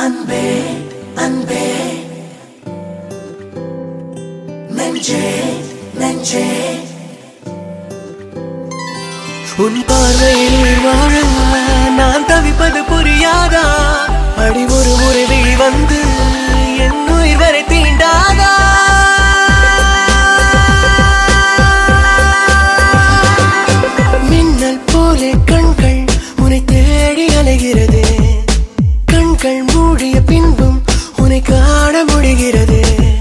அன்பே அன்பே நெஞ்சே நெஞ்சே உன் பார்வையில் வாழ நான் தவிப்பது புரியாதா அடி ஒரு முறை விழி வந்து என் உயிர் வரை தீண்டாதா மின்னல் போலே கண்கள் உன்னை தேடி அலைகிறது கண்கள் மூடிய பின்பும் உன்னை காண முடிகிறது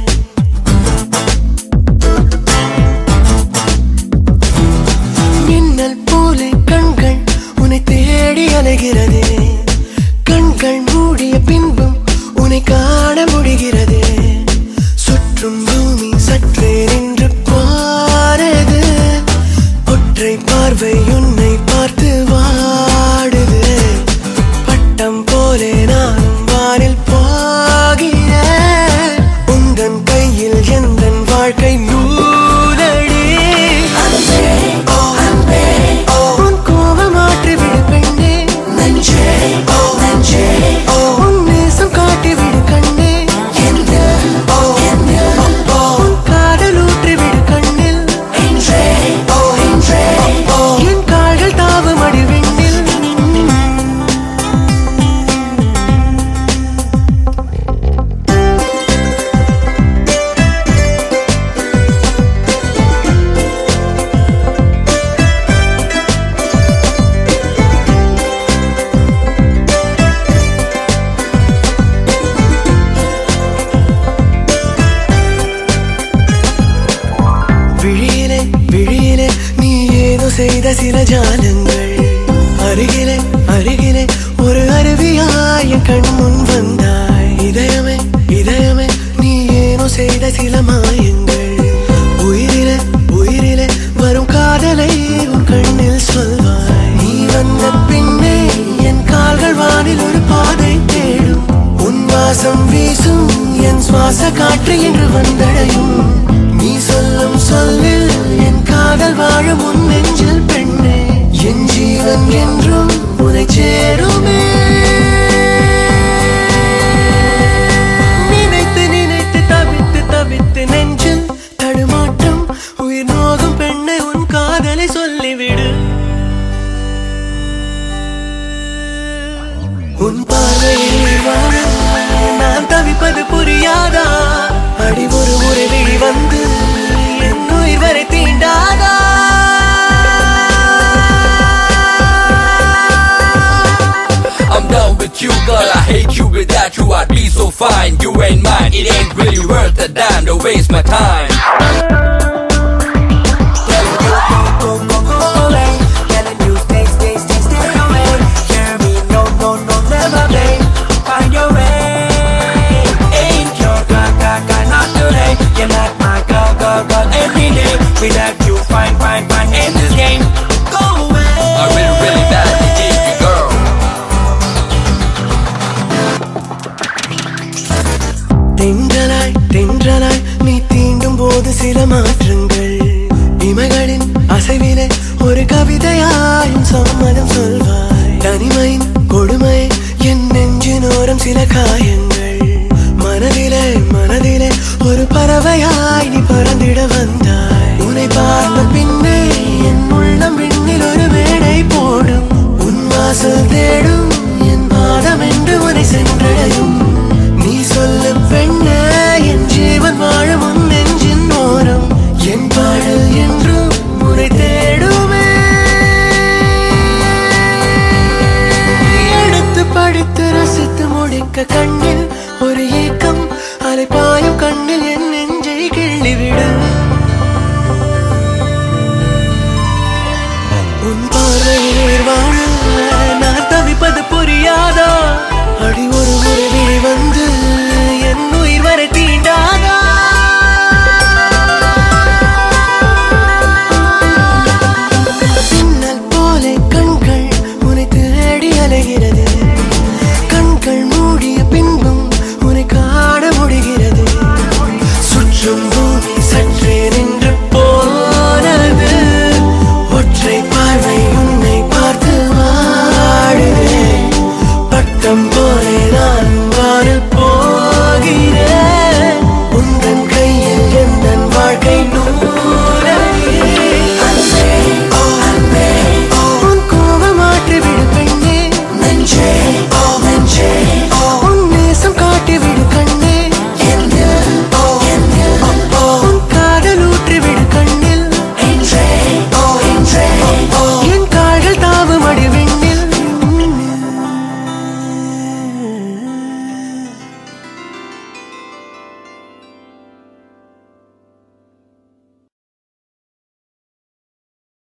மின்னல் போலே கண்கள் உன்னை தேடி அலைகிறது கண்கள் மூடிய பின்பும் உன்னை காண முடிகிறது சுற்றும் பூமி சற்றே நின்று பாருது ஒற்றை பார்வை உன்னை பார்த்து வாடுது பட்டம் போலே நானும் வானில் போகிறேன் உந்தன் கையில் எந்தன் வாழ்க்கை நூலடி அன்பே அன்பே உன் கோபம் மாற்றி விடு பெண்ணே நெஞ்சே நெஞ்சே உன் நேசம் காட்டி விடு கண்ணே என்ன என்ன உன் காதல் ஊற்றி விடு கண்ணில் என்றே என்றே என் கால்கள் தாவும் அடி விண்ணில் விழியிலே விழியிலே நீ ஏதோ செய்த சில ஜாலங்கள் அருகிலே அருகிலே ஒரு அருவியாய கண் முன் வந்தாய் இதயமே இதயமே நீ ஏனோ செய்த சில மாயங்கள் உயிரிலே உயிரிலே வரும் காதலை உன் கண்ணில் சொல்வாய் நீ வந்த பின்னே என் கால்கள் வானில் ஒரு பாதை தேடும் உன் வாசம் வீசும் என் சுவாச காற்று என்று வந்தடையும் நீ சொல்லும் சொல்லில் என் காதல் வாழும் உன் நெஞ்சில் பெண்ணே என் ஜீவன் என்றும் உனை சேருமே நினைத்து நினைத்து தவித்து தவித்து நெஞ்சில் தடுமாற்றம் உயிர் நோகும் பெண்ணை உன் காதலை சொல்லிவிடு உன் பார்வையில் வாழ நான் தவிப்பது புரியாதா அடி ஒரு முறை விழி வந்து என் உயிர் வரை தீண்டாதா I'm done with you, girl. I hate you without you. I'd be so fine. You ain't mine. It ain't really worth a damn to waste my time. Telling you go go go go away Telling you stay stay stay stay away Hear me no no no never babe Find your way Ain't your girl girl girl not today You're not my girl girl girl every day Without you fine fine fine in this game Go away I really, really badly need you, girl. தென்றலாய் தென்றலாய் நீ தீண்டும் போது சில மாற்றங்கள் இமைகளின் அசைவிலே ஒரு கவிதையாயும் சம்மதம் சொல்வாய் தனிமையின் கொடுமை என் நெஞ்சினோரம் சில காயங்கள் மனதிலே மனதிலே ஒரு பறவையாய் நீ பறந்திட வந்தாய் உன்னை பார்த்த பின்னே என் உள்ளம் விண்ணில் ஒரு மேடை போடும் உன் வாசல் தேடும் என் பாதம் என்று உன்னை சென்றடையும் நீ சொல்லு பெண்ணே என் ஜீவன் வாழும் உன் நெஞ்சின் ஓரம் என் பாடல் என்றும் உன்னை தேடுமே எடுத்து படித்து ரசித்து முடிக்க கண்ணில் ஒரு ஏக்கம் அலைப்பாயும் கண்ணில் என் நெஞ்சை கிள்ளிவிடு உன் பார்வை